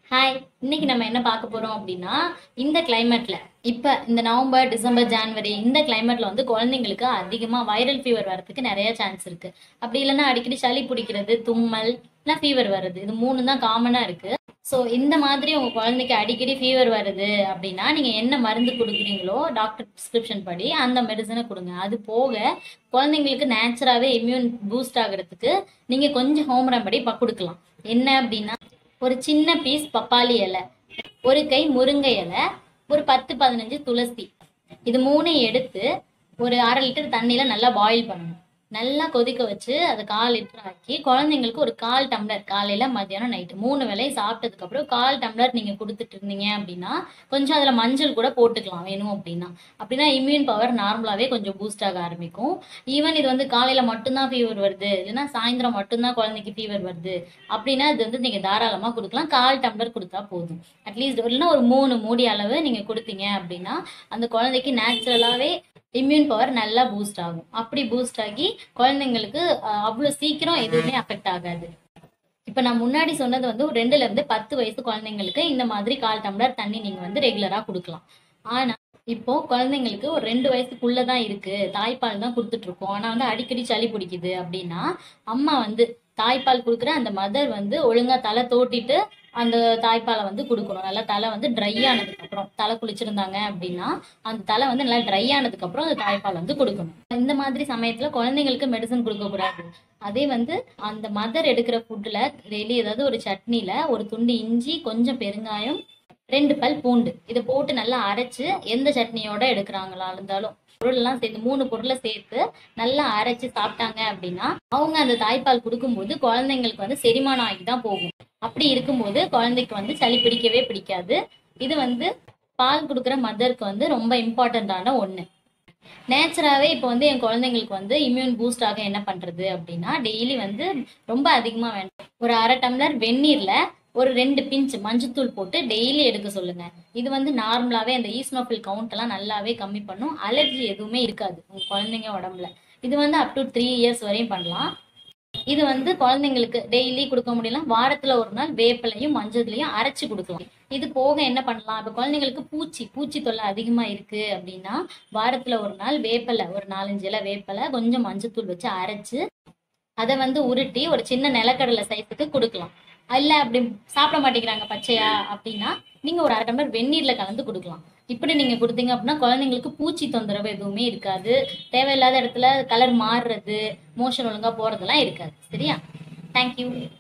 hi இன்னைக்கு நம்ம என்ன பார்க்க போறோம் அப்படின்னா இந்த கிளைமேட்ல இப்ப இந்த நவம்பர் டிசம்பர் ஜான்வரி இந்த கிளைமேட்ல வந்து குழந்தைங்களுக்கு அதிகமா வைரல் ஃபீவர் வரதுக்கு நிறைய சான்ஸ் இருக்கு அப்படி இல்லைன்னா அடிக்கடி சளி பிடிக்கிறது தும்மல் இல்லை ஃபீவர் வருது இது மூணு தான் காமனா இருக்கு ஸோ இந்த மாதிரி உங்க குழந்தைக்கு அடிக்கடி ஃபீவர் வருது அப்படின்னா நீங்க என்ன மருந்து கொடுக்குறீங்களோ டாக்டர் ப்ரிஸ்கிரிப்ஷன் படி அந்த மெடிசனை கொடுங்க அது போக குழந்தைங்களுக்கு நேச்சுராகவே இம்யூன் பூஸ்ட் ஆகுறதுக்கு நீங்க கொஞ்சம் ஹோம் ரெமடி ப கொடுக்கலாம் என்ன அப்படின்னா ஒரு சின்ன பீஸ் பப்பாளி இலை ஒரு கை முருங்கை இலை ஒரு பத்து பதினஞ்சு துளசி இது மூணையும் எடுத்து ஒரு அரை லிட்டர் தண்ணியில நல்லா பாயில் பண்ணணும் நல்லா கொதிக்க வச்சு அதை கால் லிட்டர் ஆக்கி குழந்தைங்களுக்கு ஒரு கால் டம்ளர் காலையில மத்தியானம் நைட்டு மூணு வேளையும் சாப்பிட்டதுக்கு அப்புறம் கால் டம்ளர் நீங்க கொடுத்துட்டு இருந்தீங்க அப்படின்னா கொஞ்சம் அதுல மஞ்சள் கூட போட்டுக்கலாம் வேணும் அப்படின்னா அப்படின்னா இம்யூன் பவர் நார்மலாவே கொஞ்சம் பூஸ்ட் ஆக ஆரம்பிக்கும் ஈவன் இது வந்து காலையில மட்டும்தான் ஃபீவர் வருது இல்லைன்னா சாயந்தரம் மட்டும்தான் குழந்தைக்கு ஃபீவர் வருது அப்படின்னா இது வந்து நீங்க தாராளமா கொடுக்கலாம் கால் டம்ளர் கொடுத்தா போதும் அட்லீஸ்ட் இல்லைன்னா ஒரு மூணு மூடி அளவு நீங்க கொடுத்தீங்க அப்படின்னா அந்த குழந்தைக்கு நேச்சுரலாவே இம்யூன் பவர் நல்லா பூஸ்ட் ஆகும் அப்படி பூஸ்ட் ஆகி குழந்தைங்களுக்கு அஹ், அவ்வளவு சீக்கிரம் எதுவுமே அஃபெக்ட் ஆகாது இப்ப நான் முன்னாடி சொன்னது வந்து ஒரு ரெண்டுல இருந்து பத்து வயசு குழந்தைங்களுக்கு இந்த மாதிரி கால் டம்ளர் தண்ணி நீங்க வந்து ரெகுலரா கொடுக்கலாம் ஆனா இப்போ குழந்தைங்களுக்கு ஒரு ரெண்டு வயசுக்குள்ளதான் இருக்கு தாய்ப்பால் தான் கொடுத்துட்டு இருக்கோம் ஆனா வந்து அடிக்கடி சளி பிடிக்குது அப்படின்னா அம்மா வந்து தாய்ப்பால் கொடுக்குற அந்த மதர் வந்து ஒழுங்கா தலை தோட்டிட்டு அந்த தாய்ப்பாலை வந்து கொடுக்கணும் நல்லா தலை வந்து ட்ரை ஆனதுக்கு அப்புறம் தலை குளிச்சிருந்தாங்க அப்படின்னா அந்த தலை வந்து நல்லா ட்ரை ஆனதுக்கு அப்புறம் அந்த தாய்ப்பால் வந்து கொடுக்கணும் இந்த மாதிரி சமயத்துல குழந்தைங்களுக்கு மெடிசன் கொடுக்க கூடாது அதே வந்து அந்த மதர் எடுக்கிற ஃபுட்ல டெய்லி ஏதாவது ஒரு சட்னில ஒரு துண்டு இஞ்சி கொஞ்சம் பெருங்காயம் ரெண்டு பல் பூண்டு இதை போட்டு நல்லா அரைச்சு எந்த சட்னியோட எடுக்கிறாங்களா இருந்தாலும் பொருள்லாம் சேர்த்து மூணு பொருளை சேர்த்து நல்லா அரைச்சு சாப்பிட்டாங்க அப்படின்னா அவங்க அந்த தாய்ப்பால் கொடுக்கும்போது குழந்தைங்களுக்கு வந்து செரிமானம் ஆகி தான் போகும் அப்படி இருக்கும்போது குழந்தைக்கு வந்து சளி பிடிக்கவே பிடிக்காது இது வந்து பால் கொடுக்குற மதருக்கு வந்து ரொம்ப இம்பார்ட்டண்ட்டான ஒன்று நேச்சராகவே இப்போ வந்து என் குழந்தைங்களுக்கு வந்து இம்யூன் பூஸ்ட் ஆக என்ன பண்ணுறது அப்படின்னா டெய்லி வந்து ரொம்ப அதிகமாக வேண்டாம் ஒரு அரை டம்ளர் வெந்நீரில் ஒரு ரெண்டு பிஞ்ச் மஞ்சத்தூள் போட்டு டெய்லி எடுக்க சொல்லுங்க இது வந்து நார்மலாகவே அந்த ஈஸ்னோஃபில் கவுண்ட் எல்லாம் நல்லாவே கம்மி பண்ணும் அலர்ஜி எதுவுமே இருக்காது உங்க குழந்தைங்க உடம்புல இது வந்து அப் டு த்ரீ இயர்ஸ் வரையும் பண்ணலாம் இது வந்து குழந்தைங்களுக்கு டெய்லி கொடுக்க முடியல வாரத்துல ஒரு நாள் வேப்பிலையும் மஞ்சள்லையும் அரைச்சு கொடுக்கலாம் இது போக என்ன பண்ணலாம் இப்ப குழந்தைங்களுக்கு பூச்சி பூச்சி தொல்லை அதிகமா இருக்கு அப்படின்னா வாரத்துல ஒரு நாள் வேப்பிலை ஒரு நாலஞ்சு இலை வேப்பிலை கொஞ்சம் மஞ்சத்தூள் வச்சு அரைச்சு அதை வந்து உருட்டி ஒரு சின்ன நிலக்கடலை சைஸுக்கு கொடுக்கலாம் இல்ல அப்படி சாப்பிட மாட்டேங்கிறாங்க பச்சையா அப்படின்னா நீங்க ஒரு அரை டம்ளர் வெந்நீர்ல கலந்து கொடுக்கலாம் இப்படி நீங்க கொடுத்தீங்க அப்படின்னா குழந்தைங்களுக்கு பூச்சி தொந்தரவு எதுவுமே இருக்காது தேவையில்லாத இடத்துல கலர் மாறுறது மோஷன் ஒழுங்கா போறதெல்லாம் இருக்காது சரியா தேங்க்யூ